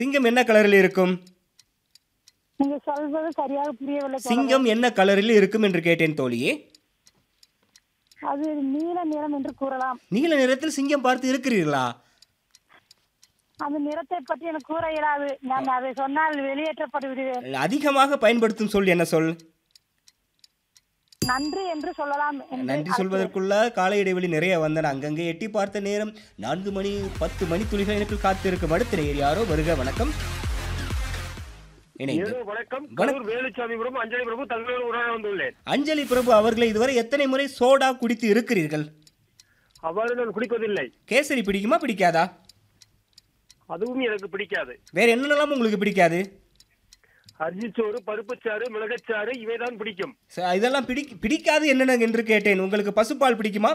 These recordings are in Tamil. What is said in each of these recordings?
சிங்கம் என்ன கலரில் இருக்கும் நீங்க சொல்வது சரியாக புரியவில்லை தோழரே. சிங்கம் என்ன கலரில் இருக்கும் என்று கேட்டேன் தோழியே அது நீல நிறம் என்று கூறலாம் நீல நிறத்தில் சிங்கம் பார்த்து இருக்கிறீர்களா அந்த நிறத்தை பற்றி எனக்கு கூற இயலாது நான் அதை சொன்னால் வெளியேற்றப்பட்டு விடுவேன் அதிகமாக பயன்படுத்தும் சொல் என்ன சொல் நன்றி என்று சொல்லலாம் என்று நன்றி சொல்வதற்குள்ள கால இடைவெளி நிறைய வந்தன அங்கங்கே எட்டி பார்த்த நேரம் நான்கு மணி பத்து மணி துளிகள் இணைப்பில் காத்திருக்கும் அடுத்த நேயர் யாரோ வருக வணக்கம் இணைந்து ஏதோ வணக்கம் வணக்கம். கரூர் வேலுச்சாமி பிரபு அஞ்சலி பிரபு தங்களோடு உடனே வந்துள்ளேன் அஞ்சலி பிரபு அவர்களை இதுவரை எத்தனை முறை சோடா குடித்து இருக்கிறீர்கள் அவ்வாறு நான் குடிப்பதில்லை கேசரி பிடிக்குமா பிடிக்காதா அதுவும் எனக்கு பிடிக்காது வேற என்னென்னலாம் உங்களுக்கு பிடிக்காது அரிசிச்சோறு பருப்புச்சாறு மிளகச்சாறு இவைதான் பிடிக்கும் ச- இதெல்லாம் பிடி பிடிக்காது என்னென்ன என்று கேட்டேன் உங்களுக்கு பசுப்பால் பிடிக்குமா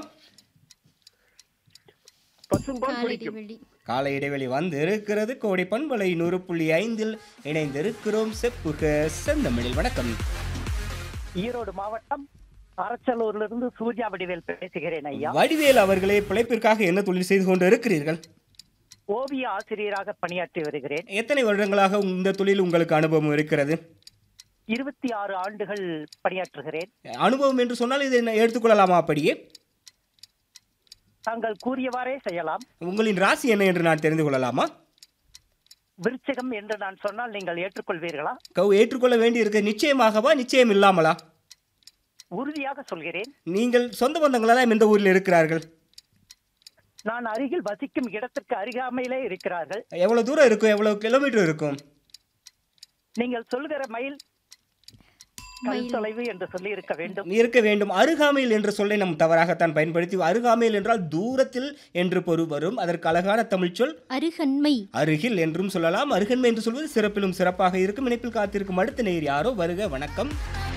பசும்பால் பிடிக்கும் காலடிவெளி கால இடைவெளி வந்து இருக்கிறது கோடை பண்பலை நூறு புள்ளி ஐந்தில் இணைந்திருக்கிறோம் செப்புக செந்தமிழில் வணக்கம் ஈரோடு மாவட்டம் அரச்சலூர்ல இருந்து சூர்யா வடிவேல் பேசுகிறேன் ஐயா வடிவேல் அவர்களே பிழைப்பிற்காக என்ன தொழில் செய்து கொண்டு இருக்கிறீர்கள் ஓவிய ஆசிரியராக பணியாற்றி வருகிறேன் எத்தனை வருடங்களாக இந்த தொழில் உங்களுக்கு அனுபவம் இருக்கிறது இருபத்தி ஆறு ஆண்டுகள் பணியாற்றுகிறேன் அனுபவம் என்று சொன்னால் இதை நான் எடுத்துக்கொள்ளலாமா அப்படியே தாங்கள் கூறியவாறே செய்யலாம் உங்களின் ராசி என்ன என்று நான் தெரிந்து கொள்ளலாமா விருச்சகம் என்று நான் சொன்னால் நீங்கள் ஏற்றுக்கொள்வீர்களா கவு ஏற்றுக்கொள்ள வேண்டி இருக்க நிச்சயமாகவா நிச்சயம் இல்லாமலா உறுதியாக சொல்கிறேன் நீங்கள் சொந்த பந்தங்களெல்லாம் எந்த ஊரில் இருக்கிறார்கள் நான் அருகில் வசிக்கும் இடத்திற்கு அருகாமையிலே இருக்கிறார்கள் எவ்வளவு தூரம் இருக்கும் எவ்வளவு கிலோமீட்டர் இருக்கும் நீங்கள் சொல்கிற மைல் கல் தொலைவு என்று சொல்லி இருக்க வேண்டும் இருக்க வேண்டும் அருகாமையில் என்ற சொல்லை நாம் தவறாகத்தான் பயன்படுத்தி அருகாமையில் என்றால் தூரத்தில் என்று பொருள் வரும் அதற்கு அழகான தமிழ் சொல் அருகன்மை அருகில் என்றும் சொல்லலாம் அருகன்மை என்று சொல்வது சிறப்பிலும் சிறப்பாக இருக்கும் இணைப்பில் காத்திருக்கும் அடுத்த நேர் யாரோ வருக வணக்கம்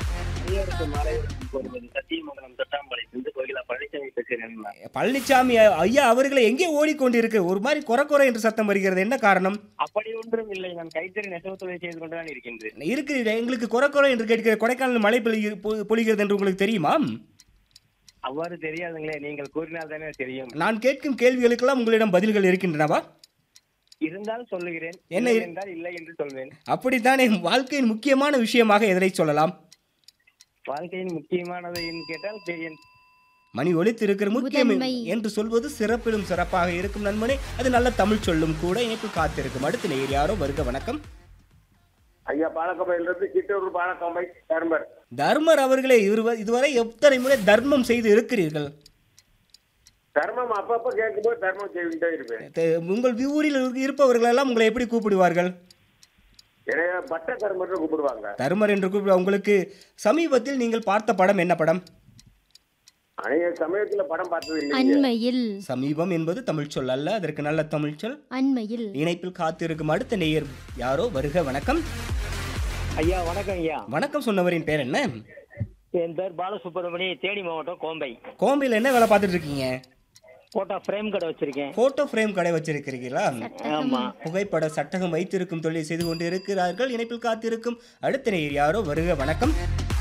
சத்தியமங்கலம் தொட்டாம்பாளையம் இருந்து கோகிலா பழனிசாமி பேசுகிறேன் பழனிசாமி ஐயா அவர்களை எங்கே ஓடிக்கொண்டிருக்கு ஒரு மாதிரி குறை குறை என்று சத்தம் வருகிறது என்ன காரணம் அப்படி ஒன்றும் இல்லை நான் கைத்தறி நெசவு தொழில் செய்து கொண்டுதான் இருக்கின்றேன் இருக்கிறீர்கள் எங்களுக்கு குறை குறை என்று கேட்கிற கொடைக்கானல் மழை பொழி- பொ- பொழிகிறது என்று உங்களுக்கு தெரியுமா அவ்வாறு தெரியாதுங்களே நீங்கள் கூறினால் தானே தெரியும் நான் கேட்கும் கேள்விகளுக்கெல்லாம் உங்களிடம் பதில்கள் இருக்கின்றனவா இருந்தால் சொல்லுகிறேன் என்ன இல்லை இரு- என்றால் இல்லை என்று சொல்வேன் அப்படித்தானே வாழ்க்கையின் முக்கியமான விஷயமாக எதை சொல்லலாம் வாழ்க்கையின் முக்கியமானது என்று கேட்டால் பெரிய மணி ஒலித்து இருக்கிற முக்கியம் முதன்மை. என்று சொல்வது சிறப்பிலும் சிறப்பாக இருக்கும் நண்பனே அது நல்ல தமிழ் சொல்லும் கூட இணைப்பு காத்திருக்கும் அடுத்த நேர் யாரோ வருக வணக்கம் ஐயா பாலக்கம்பையிலிருந்து சிற்றூர் பாலக்கம்பை தர்மர் தர்மர் அவர்களே இருவ- இதுவரை எத்தனை முறை தர்மம் செய்து இருக்கிறீர்கள் தர்மம் அப்பப்ப கேட்கும்போது தர்மம் செய்துட்டே இருப்பேன் தெ- உங்கள் ஊரில் இருப்பவர்கள் எல்லாம் உங்களை எப்படி கூப்பிடுவார்கள் எனவே பட்ட தர்மர் கூப்பிடுவாங்க தர்மர் என்று கூப்பிடு உங்களுக்கு சமீபத்தில் நீங்கள் பார்த்த படம் என்ன படம் அநேக சமயத்துல படம் பார்த்தது இல்லை அண்மையில் சமீபம் என்பது தமிழ் சொல் அல்ல அதற்கு நல்ல தமிழ் சொல் அண்மையில் இணைப்பில் காத்திருக்கும் அடுத்த நேயர் யாரோ வருக வணக்கம் ஐயா வணக்கம் ஐயா வணக்கம் சொன்னவரின் பேர் என்ன என் பேர் பாலசுப்ரமணி தேனி மாவட்டம் கோம்பை கோம்பையில் என்ன வேலை பார்த்துட்டு இருக்கீங்க போட்டோ ஃப்ரேம் கடை வச்சிருக்கேன் போட்டோ ஃப்ரேம் கடை வச்சிருக்கிறீங்களா ஆமா புகைப்பட சட்டகம் வைத்திருக்கும் தொழில் செய்து கொண்டு இருக்கிறார்கள் இணைப்பில் காத்திருக்கும் அடுத்த நேயர் யாரோ வருக வணக்கம்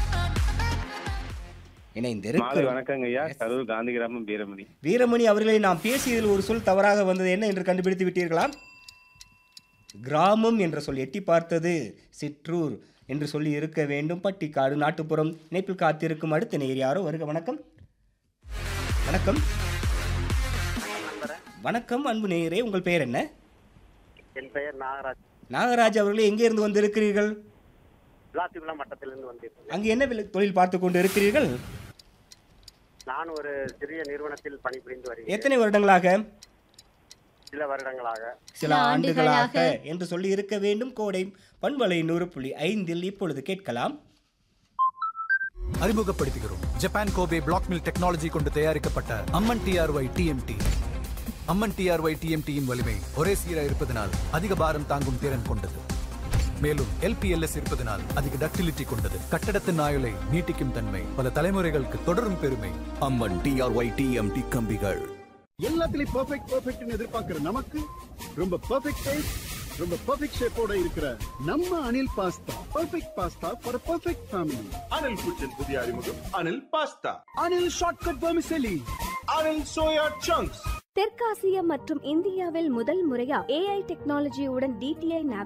மாலை இணைந்திருக்கிறோம் வணக்கங்க ஐயா கரூர் காந்தி கிராமம் வீரமணி வீரமணி அவர்களை நாம் பேசியதில் ஒரு சொல் தவறாக வந்தது என்ன என்று கண்டுபிடித்து விட்டீர்களா கிராமம் என்ற சொல் எட்டி பார்த்தது சிற்றூர் என்று சொல்லி இருக்க வேண்டும் பட்டிக்காடு நாட்டுப்புறம் இணைப்பில் காத்திருக்கும் அடுத்த நேர் யாரோ வருக வணக்கம் வணக்கம் வணக்கம் அன்பு நேயரே உங்கள் பெயர் என்ன என் பெயர் நாகராஜ் நாகராஜ் அவர்களே எங்கே இருந்து வந்திருக்கிறீர்கள் விளாத்திகுளா மட்டத்திலிருந்து வந்தேன் அங்கு என்ன விலை- தொழில் பார்த்து கொண்டு இருக்கிறீர்கள் நான் ஒரு சிறிய நிறுவனத்தில் பணிபுரிந்து வருகிறேன் எத்தனை வருடங்களாக சில வருடங்களாக சில ஆண்டுகளாக என்று சொல்லி இருக்க வேண்டும் கோடை பண்பலை நூறு புள்ளி ஐந்தில் இப்பொழுது கேட்கலாம் அறிமுகப்படுத்துகிறோம் Japan Kobe black mill technology கொண்டு தயாரிக்கப்பட்ட Amman TRY TMT Amman TRY டிஎம்டியின் வலிமை ஒரே சீராக இருப்பதனால் அதிக பாரம் தாங்கும் திறன் கொண்டது மேலும் எல்பிஎல்எஸ் இருப்பதனால் அதிக டக்டிலிட்டி கொண்டது கட்டடத்தின் ஆயுளை நீட்டிக்கும் தன்மை பல தலைமுறைகளுக்கு தொடரும் பெருமை அம்மன் டிஆர்ஒய் டிஎம்டி கம்பிகள் எல்லாத்துலயும் பெர்ஃபெக்ட் பெர்ஃபெக்ட்னு எதிர்பார்க்கிற நமக்கு ரொம்ப பெர்ஃபெக்ட் டேஸ்ட் ரொம்ப பெர்ஃபெக்ட் ஷேப்போட இருக்கிற நம்ம Anil pasta perfect pasta for perfect family Anil kitchen புதிய அறிமுகம் Anil pasta Anil shortcut vermicelli Anil soya chunks தெற்காசியா மற்றும் இந்தியாவில் முதல் முறையா ஏஐ டெக்னாலஜியுடன் டிடிஐ